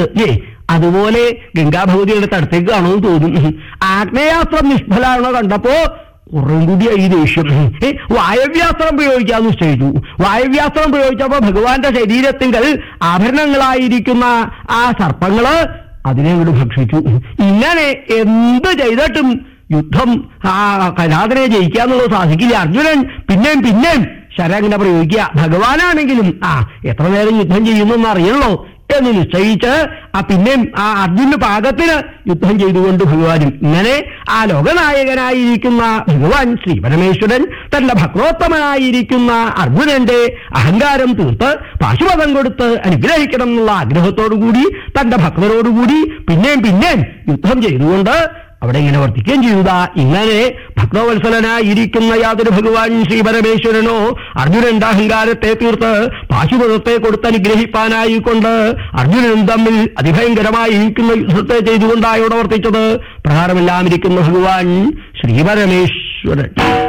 ഉണ്ട് ഏ അതുപോലെ ഗംഗാഭഗവതിയുടെ അടുത്തേക്ക് കാണുമെന്ന് തോന്നുന്നു ആഗ്നേയാസ്ത്രം നിഷ്ഫലാണോ കണ്ടപ്പോ കുറേ കൂടി ഈ ദേഷ്യം ഏ, വായവ്യാസ്ത്രം പ്രയോഗിക്കാന്ന് നിശ്ചയിച്ചു വായവ്യാസ്ത്രം പ്രയോഗിച്ചപ്പോ ഭഗവാന്റെ ശരീരത്തിങ്കൽ ആഭരണങ്ങളായിരിക്കുന്ന ആ സർപ്പങ്ങള് അതിനെ അങ്ങോട്ട് ഭക്ഷിച്ചു ഇങ്ങനെ എന്ത് ചെയ്തിട്ടും യുദ്ധം ആ കലാതനെ ജയിക്കാന്നുള്ളത് സാധിക്കില്ല അർജുനൻ പിന്നെയും പിന്നെയും ശരങ്ങനെ പ്രയോഗിക്കുക ഭഗവാനാണെങ്കിലും ആ എത്ര നേരം യുദ്ധം ചെയ്യുന്നു അറിയണല്ലോ എന്ന് നിശ്ചയിച്ച് ആ പിന്നെയും ആ അർജുന പാകത്തിന് യുദ്ധം ചെയ്തുകൊണ്ട് ഭഗവാനും ഇങ്ങനെ ആ ലോകനായകനായിരിക്കുന്ന ഭഗവാൻ ശ്രീ പരമേശ്വരൻ തന്റെ ഭക്തോത്തമനായിരിക്കുന്ന അർജുനന്റെ അഹങ്കാരം തീർത്ത് പാശുപതം കൊടുത്ത് അനുഗ്രഹിക്കണം എന്നുള്ള ആഗ്രഹത്തോടുകൂടി തന്റെ ഭക്തരോടുകൂടി പിന്നെയും പിന്നെയും യുദ്ധം ചെയ്തുകൊണ്ട് അവിടെ ഇങ്ങനെ വർത്തിക്കുകയും ചെയ്യുക ഇങ്ങനെ ഭക്തവത്സലനായിരിക്കുന്ന യാതൊരു ഭഗവാൻ ശ്രീ പരമേശ്വരനോ അർജുനന്റെ അഹങ്കാരത്തെ തീർത്ത് പാശുപതത്തെ കൊടുത്ത് അനുഗ്രഹിപ്പാനായിക്കൊണ്ട് അർജുനനും തമ്മിൽ അതിഭയങ്കരമായിരിക്കുന്ന യുദ്ധത്തെ ചെയ്തുകൊണ്ടാണ് ഇവിടെ വർത്തിച്ചത് പ്രകാരമെല്ലാം ഇരിക്കുന്ന ഭഗവാൻ ശ്രീ പരമേശ്വരൻ